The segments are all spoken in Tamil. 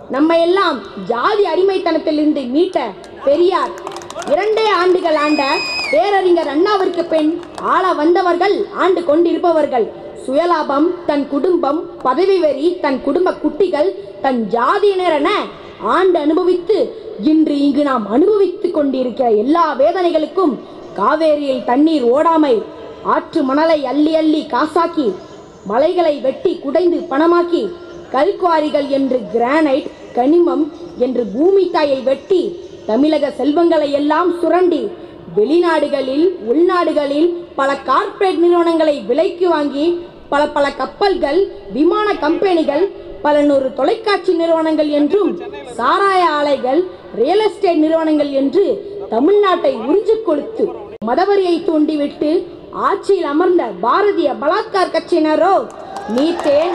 நம்ம எல்லாம் ஜாதி அடிமைத்தனத்திலிருந்து மீட்ட பெரியார் இரண்டே ஆண்டுகள் ஆண்ட பேரறிஞர் அண்ணாவிற்கு பின் ஆள வந்தவர்கள் ஆண்டு கொண்டிருப்பவர்கள் சுயலாபம் தன் குடும்பம் பதவி வெறி தன் குடும்ப குட்டிகள் தன் ஜாதியினர் என ஆண்டு அனுபவித்து இன்று இங்கு நாம் அனுபவித்துக் கொண்டிருக்கிற எல்லா வேதனைகளுக்கும் காவேரியில் தண்ணீர் ஓடாமை ஆற்று மணலை அள்ளி அள்ளி காசாக்கி மலைகளை வெட்டி குடைந்து பணமாக்கி கல்குவாரிகள் என்று கிரானைட் கனிமம் என்று பூமி தாயை வெட்டி தமிழக செல்வங்களை எல்லாம் சுரண்டி வெளிநாடுகளில் உள்நாடுகளில் பல கார்ப்பரேட் நிறுவனங்களை விலைக்கு வாங்கி பல பல கப்பல்கள் விமான கம்பெனிகள் பல நூறு தொலைக்காட்சி நிறுவனங்கள் என்றும் சாராய ஆலைகள் ரியல் எஸ்டேட் நிறுவனங்கள் என்று தமிழ்நாட்டை உறிஞ்சு கொடுத்து மதவரியை தூண்டிவிட்டு ஆட்சியில் அமர்ந்த பாரதிய பலாத்கார் கட்சியினரோ methane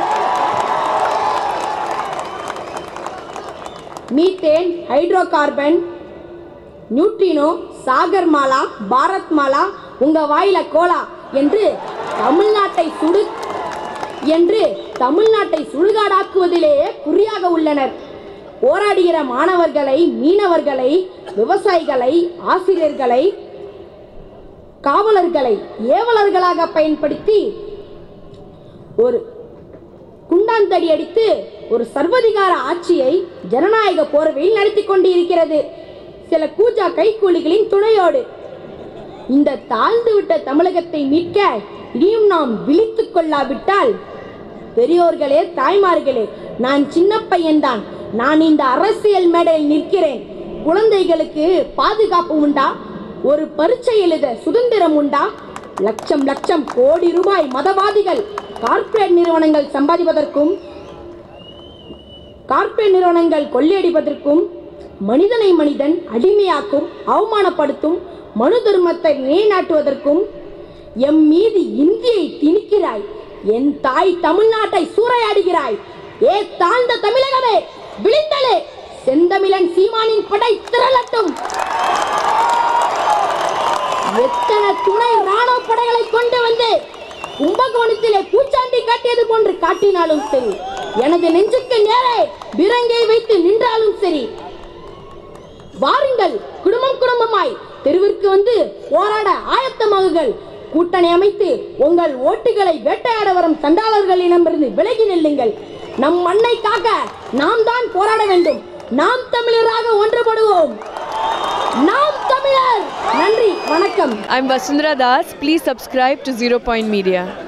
methane hydrocarbon neutrino Sagarmala Bharatmala உங்க வாயில கோலா என்று தமிழ்நாட்டை சுடு என்று தமிழ்நாட்டை சுடுகாடாக்குவதிலேயே குறியாக உள்ளனர் போராடுகிற மாணவர்களை மீனவர்களை விவசாயிகளை ஆசிரியர்களை காவலர்களை ஏவலர்களாக பயன்படுத்தி ஒரு குண்டாந்தடி அடித்து ஒரு சர்வதிகார ஆட்சியை ஜனநாயக போர்வையில் நடத்தி கொண்டிருக்கிறது சில கூஜா கைக்கூலிகளின் துணையோடு இந்த தாழ்ந்து விட்ட தமிழகத்தை மீட்க இனியும் நாம் விழித்துக் கொள்ளாவிட்டால் பெரியோர்களே தாய்மார்களே நான் சின்ன பையன்தான் நான் இந்த அரசியல் மேடையில் நிற்கிறேன் குழந்தைகளுக்கு பாதுகாப்பு உண்டா ஒரு பரீட்சை எழுத சுதந்திரம் உண்டா லட்சம் லட்சம் கோடி ரூபாய் மதவாதிகள் கார்ப்பரேட் நிறுவனங்கள் சம்பாதிப்பதற்கும் கார்ப்பரேட் நிறுவனங்கள் கொள்ளையடிப்பதற்கும் மனிதனை மனிதன் அடிமையாக்கும் அவமானப்படுத்தும் மனு தர்மத்தை நிலைநாட்டுவதற்கும் எம் மீது இந்தியை திணிக்கிறாய் என் தாய் தமிழ்நாட்டை சூறையாடுகிறாய் ஏ தாழ்ந்த தமிழகமே விழித்தலே செந்தமிழன் சீமானின் படை திரளட்டும் எத்தனை துணை ராணுவ படைகளை கொண்டு வந்து கும்பகோணத்திலே பூச்சாண்டி காட்டியது போன்று காட்டினாலும் சரி எனது நெஞ்சுக்கு நேரே பிரங்கை வைத்து நின்றாலும் சரி வாருங்கள் குடும்பம் குடும்பமாய் தெருவிற்கு வந்து போராட ஆயத்தமாகுங்கள் கூட்டணி அமைத்து உங்கள் ஓட்டுகளை வேட்டையாட வரும் சண்டாளர்களிடமிருந்து விலகி நில்லுங்கள் நம் மண்ணை காக்க நாம் தான் போராட வேண்டும் நாம் தமிழராக ஒன்றுபடுவோம் நாம் தமிழர் நன்றி வணக்கம் I'm Vasundhara Das. Please subscribe to Zero Point Media.